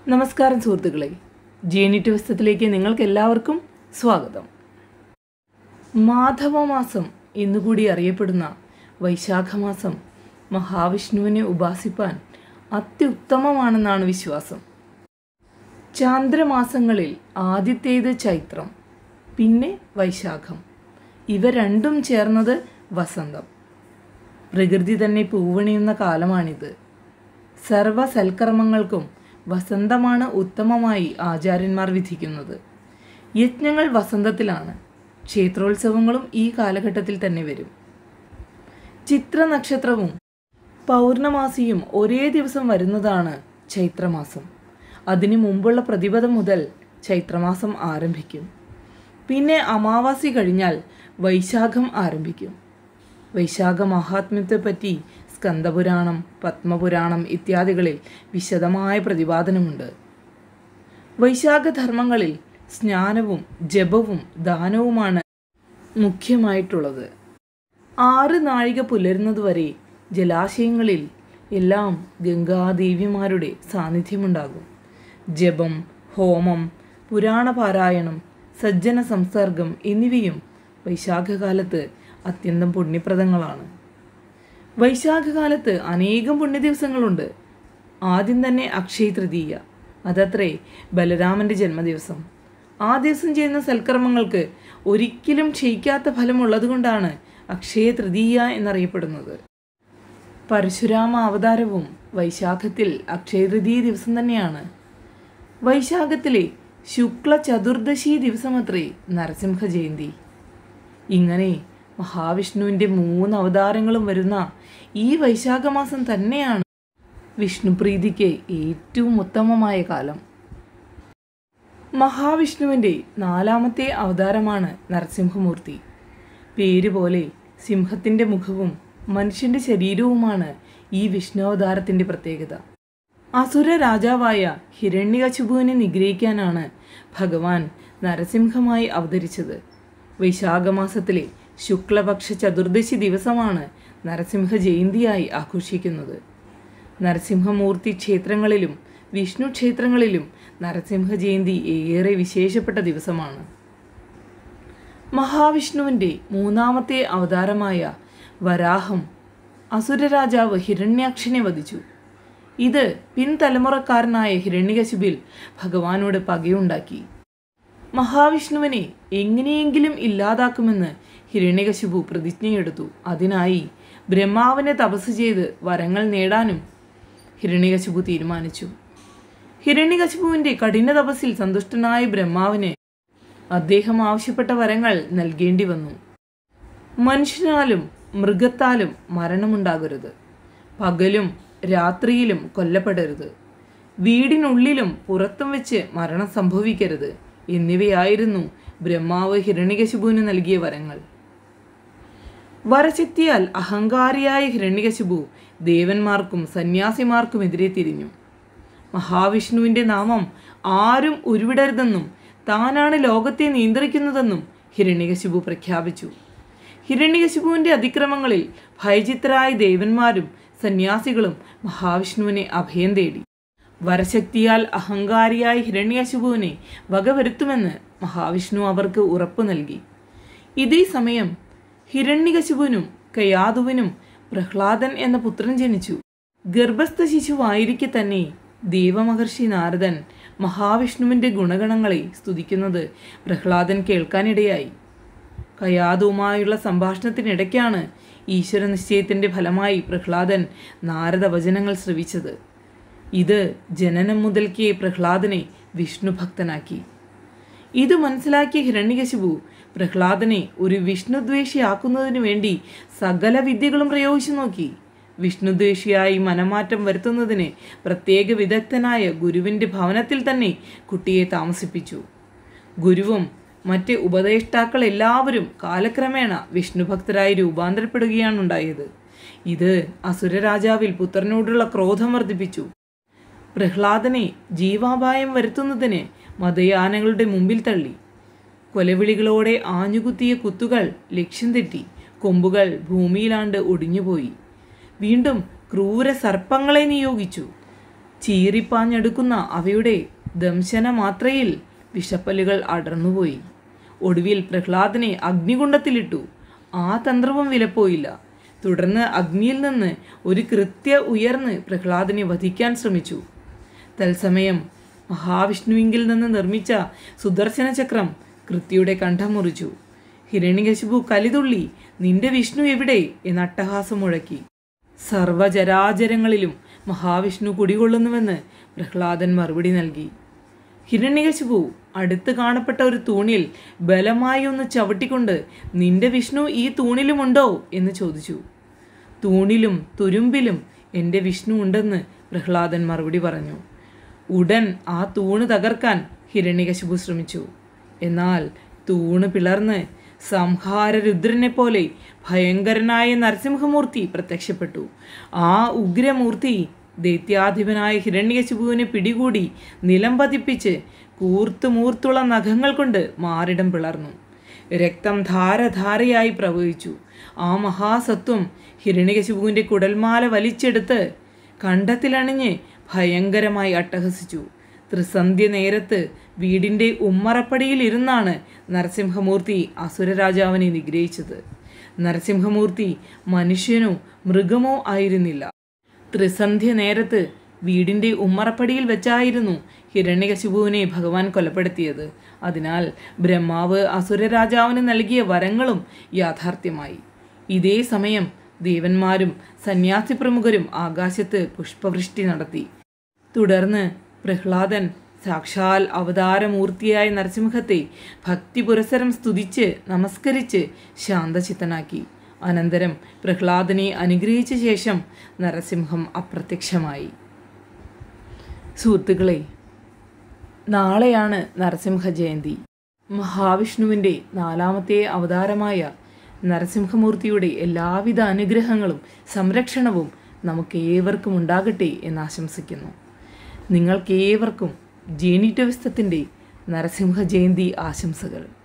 നമസ്കാരം സുഹൃത്തുക്കളെ ജേനിറ്റ് വസ്ത്രത്തിലേക്ക് നിങ്ങൾക്ക് എല്ലാവർക്കും സ്വാഗതം മാധവമാസം എന്നുകൂടി അറിയപ്പെടുന്ന വൈശാഖമാസം മഹാവിഷ്ണുവിനെ ഉപാസിപ്പാൻ അത്യുത്തമമാണെന്നാണ് വിശ്വാസം ചാന്ദ്രമാസങ്ങളിൽ ആദ്യത്തേത് ചൈത്രം പിന്നെ വൈശാഖം ഇവ രണ്ടും ചേർന്നത് വസന്തം പ്രകൃതി തന്നെ പൂവണിയുന്ന കാലമാണിത് സർവ സൽക്കർമ്മങ്ങൾക്കും വസന്തമാണ് ഉത്തമമായി ആചാര്യന്മാർ വിധിക്കുന്നത് യജ്ഞങ്ങൾ വസന്തത്തിലാണ് ക്ഷേത്രോത്സവങ്ങളും ഈ കാലഘട്ടത്തിൽ തന്നെ വരും ചിത്ര നക്ഷത്രവും പൗർണമാസിയും ഒരേ ദിവസം വരുന്നതാണ് ചൈത്രമാസം അതിനു മുമ്പുള്ള പ്രതിപദം മുതൽ ചൈത്രമാസം ആരംഭിക്കും പിന്നെ അമാവാസി കഴിഞ്ഞാൽ വൈശാഖം ആരംഭിക്കും വൈശാഖ മഹാത്മ്യത്തെപ്പറ്റി സ്കന്ദപുരാണം പത്മപുരാണം ഇത്യാദികളിൽ വിശദമായ പ്രതിപാദനമുണ്ട് വൈശാഖ ധർമ്മങ്ങളിൽ സ്നാനവും ജപവും ദാനവുമാണ് മുഖ്യമായിട്ടുള്ളത് ആറ് നാഴിക പുലരുന്നതുവരെ ജലാശയങ്ങളിൽ എല്ലാം ഗംഗാദേവിമാരുടെ സാന്നിധ്യമുണ്ടാകും ജപം ഹോമം പുരാണപാരായണം സജ്ജന സംസർഗം എന്നിവയും വൈശാഖകാലത്ത് അത്യന്തം പുണ്യപ്രദങ്ങളാണ് വൈശാഖകാലത്ത് അനേകം പുണ്യദിവസങ്ങളുണ്ട് ആദ്യം തന്നെ അക്ഷയ തൃതീയ അതത്രേ ബലരാമൻ്റെ ജന്മദിവസം ആ ദിവസം ചെയ്യുന്ന സൽക്കർമ്മങ്ങൾക്ക് ഒരിക്കലും ക്ഷയിക്കാത്ത ഫലമുള്ളതുകൊണ്ടാണ് അക്ഷയ തൃതീയ എന്നറിയപ്പെടുന്നത് പരശുരാമ അവതാരവും വൈശാഖത്തിൽ അക്ഷയ തൃതീയ ദിവസം തന്നെയാണ് വൈശാഖത്തിലെ ശുക്ല ചതുർദശി ദിവസമത്രേ നരസിംഹ ജയന്തി ഇങ്ങനെ മഹാവിഷ്ണുവിൻ്റെ മൂന്ന് അവതാരങ്ങളും വരുന്ന ഈ വൈശാഖമാസം തന്നെയാണ് വിഷ്ണുപ്രീതിക്ക് ഏറ്റവും ഉത്തമമായ കാലം മഹാവിഷ്ണുവിൻ്റെ നാലാമത്തെ അവതാരമാണ് നരസിംഹമൂർത്തി പേര് പോലെ സിംഹത്തിൻ്റെ മുഖവും മനുഷ്യൻ്റെ ശരീരവുമാണ് ഈ വിഷ്ണു അവതാരത്തിൻ്റെ പ്രത്യേകത അസുര രാജാവായ ഹിരണ്യകശിപുവിനെ നിഗ്രഹിക്കാനാണ് ഭഗവാൻ നരസിംഹമായി അവതരിച്ചത് വൈശാഖമാസത്തിലെ ശുക്ലപക്ഷ ചതുർദശി ദിവസമാണ് നരസിംഹ ജയന്തിയായി ആഘോഷിക്കുന്നത് നരസിംഹമൂർത്തി ക്ഷേത്രങ്ങളിലും വിഷ്ണു ക്ഷേത്രങ്ങളിലും നരസിംഹ ജയന്തി ഏറെ വിശേഷപ്പെട്ട ദിവസമാണ് മഹാവിഷ്ണുവിൻ്റെ മൂന്നാമത്തെ അവതാരമായ വരാഹം അസുരരാജാവ് ഹിരണ്യാക്ഷനെ വധിച്ചു ഇത് പിൻതലമുറക്കാരനായ ഹിരണ്യകശിപിൽ ഭഗവാനോട് പകയുണ്ടാക്കി മഹാവിഷ്ണുവിനെ എങ്ങനെയെങ്കിലും ഇല്ലാതാക്കുമെന്ന് ഹിരണ്യകശിപു പ്രതിജ്ഞയെടുത്തു അതിനായി ബ്രഹ്മാവിനെ തപസ് ചെയ്ത് വരങ്ങൾ നേടാനും ഹിരണ്യകശിപു തീരുമാനിച്ചു ഹിരണ്യകശിപുവിൻ്റെ കഠിന തപസ്സിൽ സന്തുഷ്ടനായ ബ്രഹ്മാവിന് അദ്ദേഹം ആവശ്യപ്പെട്ട വരങ്ങൾ നൽകേണ്ടി വന്നു മനുഷ്യനാലും മൃഗത്താലും മരണമുണ്ടാകരുത് പകലും രാത്രിയിലും കൊല്ലപ്പെടരുത് വീടിനുള്ളിലും പുറത്തും വെച്ച് മരണം സംഭവിക്കരുത് എന്നിവയായിരുന്നു ബ്രഹ്മാവ് ഹിരണ്യകശിപുവിന് നൽകിയ വരങ്ങൾ വരശക്തിയാൽ അഹങ്കാരിയായ ഹിരണ്യകശിപു ദേവന്മാർക്കും സന്യാസിമാർക്കുമെതിരെ തിരിഞ്ഞു മഹാവിഷ്ണുവിൻ്റെ നാമം ആരും ഉരുവിടരുതെന്നും താനാണ് ലോകത്തെ നിയന്ത്രിക്കുന്നതെന്നും ഹിരണ്യകശിപു പ്രഖ്യാപിച്ചു ഹിരണ്യകശിപുവിൻ്റെ അതിക്രമങ്ങളിൽ ഭയചിത്തരായ ദേവന്മാരും സന്യാസികളും മഹാവിഷ്ണുവിനെ അഭയം തേടി വരശക്തിയാൽ അഹങ്കാരിയായ ഹിരണ്യകശിപുവിനെ വകവരുത്തുമെന്ന് മഹാവിഷ്ണു അവർക്ക് ഉറപ്പു നൽകി ഇതേ സമയം ഹിരണ്യകശിപുവിനും കയാതുവിനും പ്രഹ്ലാദൻ എന്ന പുത്രൻ ജനിച്ചു ഗർഭസ്ഥ ശിശുവായിരിക്കെ തന്നെ ദേവമഹർഷി നാരദൻ മഹാവിഷ്ണുവിൻ്റെ ഗുണഗണങ്ങളെ സ്തുതിക്കുന്നത് പ്രഹ്ലാദൻ കേൾക്കാനിടയായി കയാതുവുമായുള്ള സംഭാഷണത്തിനിടയ്ക്കാണ് ഈശ്വര നിശ്ചയത്തിൻ്റെ ഫലമായി പ്രഹ്ലാദൻ നാരദ വചനങ്ങൾ ശ്രവിച്ചത് ഇത് ജനനം മുതൽക്കേ പ്രഹ്ലാദനെ വിഷ്ണു ഭക്തനാക്കി ഇത് മനസ്സിലാക്കിയ ഹിരണ്യകശിപു പ്രഹ്ലാദനെ ഒരു വിഷ്ണുദ്വേഷിയാക്കുന്നതിനു വേണ്ടി സകല വിദ്യകളും പ്രയോഗിച്ചു നോക്കി വിഷ്ണുദ്വേഷിയായി മനമാറ്റം വരുത്തുന്നതിന് പ്രത്യേക വിദഗ്ധനായ ഗുരുവിൻ്റെ ഭവനത്തിൽ തന്നെ കുട്ടിയെ താമസിപ്പിച്ചു ഗുരുവും മറ്റ് ഉപദേഷ്ടാക്കൾ എല്ലാവരും കാലക്രമേണ വിഷ്ണുഭക്തരായി രൂപാന്തരപ്പെടുകയാണുണ്ടായത് ഇത് അസുരരാജാവിൽ പുത്രനോടുള്ള ക്രോധം വർദ്ധിപ്പിച്ചു പ്രഹ്ലാദനെ ജീവാപായം വരുത്തുന്നതിന് മതയാനങ്ങളുടെ മുമ്പിൽ തള്ളി കൊലവിളികളോടെ ആഞ്ഞുകുത്തിയ കുത്തുകൾ ലക്ഷ്യം തെറ്റി കൊമ്പുകൾ ഭൂമിയിലാണ്ട് ഒടിഞ്ഞുപോയി വീണ്ടും ക്രൂര സർപ്പങ്ങളെ നിയോഗിച്ചു ചീറിപ്പാഞ്ഞെടുക്കുന്ന അവയുടെ ദംശന മാത്രയിൽ വിഷപ്പല്ലുകൾ അടർന്നുപോയി ഒടുവിൽ പ്രഹ്ലാദനെ അഗ്നികുണ്ഡത്തിലിട്ടു ആ തന്ത്രവും വിലപ്പോയില്ല തുടർന്ന് അഗ്നിയിൽ നിന്ന് ഒരു കൃത്യ ഉയർന്ന് പ്രഹ്ലാദനെ വധിക്കാൻ ശ്രമിച്ചു തത്സമയം മഹാവിഷ്ണുവിങ്കിൽ നിന്ന് നിർമ്മിച്ച സുദർശന ചക്രം കൃത്യയുടെ കണ്ഠം മുറിച്ചു ഹിരണ്യകശിപു കലിതുള്ളി നിന്റെ വിഷ്ണു എവിടെ എന്ന് അട്ടഹാസം മുഴക്കി സർവചരാചരങ്ങളിലും മഹാവിഷ്ണു കുടികൊള്ളുന്നുവെന്ന് പ്രഹ്ലാദൻ മറുപടി നൽകി ഹിരണ്യകശിപു അടുത്ത് കാണപ്പെട്ട ഒരു തൂണിൽ ബലമായി ഒന്ന് ചവിട്ടിക്കൊണ്ട് നിന്റെ വിഷ്ണു ഈ തൂണിലുമുണ്ടോ എന്ന് ചോദിച്ചു തൂണിലും തുരുമ്പിലും എൻ്റെ വിഷ്ണു ഉണ്ടെന്ന് പ്രഹ്ലാദൻ മറുപടി പറഞ്ഞു ഉടൻ ആ തൂണ് തകർക്കാൻ ഹിരണ്യകശിപു ശ്രമിച്ചു എന്നാൽ തൂണ് പിളർന്ന് സംഹാരരുദ്രനെ പോലെ ഭയങ്കരനായ നരസിംഹമൂർത്തി പ്രത്യക്ഷപ്പെട്ടു ആ ഉഗ്രമൂർത്തി ദൈത്യാധിപനായ ഹിരണ്യകശിപുവിനെ പിടികൂടി നിലം പതിപ്പിച്ച് കൂർത്തുമൂർത്തുള്ള നഖങ്ങൾ കൊണ്ട് മാറിടം പിളർന്നു രക്തം ധാരധാരയായി പ്രവഹിച്ചു ആ മഹാസത്വം ഹിരണ്യകശിപുവിൻ്റെ കുടൽമാല വലിച്ചെടുത്ത് കണ്ടത്തിലണിഞ്ഞ് ഭയങ്കരമായി അട്ടഹസിച്ചു ത്രിസന്ധ്യ നേരത്ത് വീടിൻ്റെ ഉമ്മറപ്പടിയിൽ ഇരുന്നാണ് നരസിംഹമൂർത്തി അസുരരാജാവിനെ നിഗ്രഹിച്ചത് നരസിംഹമൂർത്തി മനുഷ്യനോ മൃഗമോ ആയിരുന്നില്ല ത്രിസന്ധ്യ നേരത്ത് വീടിൻ്റെ ഉമ്മറപ്പടിയിൽ വെച്ചായിരുന്നു ഹിരണ്യകശിപുവിനെ ഭഗവാൻ കൊലപ്പെടുത്തിയത് അതിനാൽ ബ്രഹ്മാവ് അസുരരാജാവിന് നൽകിയ വരങ്ങളും യാഥാർത്ഥ്യമായി ഇതേ സമയം ദേവന്മാരും സന്യാസി പ്രമുഖരും ആകാശത്ത് പുഷ്പവൃഷ്ടി നടത്തി തുടർന്ന് പ്രഹ്ലാദൻ സാക്ഷാൽ അവതാരമൂർത്തിയായ നരസിംഹത്തെ ഭക്തി പുരസരം സ്തുതിച്ച് നമസ്കരിച്ച് ശാന്തചിത്തനാക്കി അനന്തരം പ്രഹ്ലാദനെ അനുഗ്രഹിച്ച ശേഷം നരസിംഹം അപ്രത്യക്ഷമായി സുഹൃത്തുക്കളെ നാളെയാണ് നരസിംഹ ജയന്തി മഹാവിഷ്ണുവിൻ്റെ നാലാമത്തെ അവതാരമായ നരസിംഹമൂർത്തിയുടെ എല്ലാവിധ അനുഗ്രഹങ്ങളും സംരക്ഷണവും നമുക്ക് ഏവർക്കും ഉണ്ടാകട്ടെ എന്ന് ആശംസിക്കുന്നു നിങ്ങൾക്കേവർക്കും ജേനിറ്റവിസ്തത്തിൻ്റെ നരസിംഹ ജയന്തി ആശംസകൾ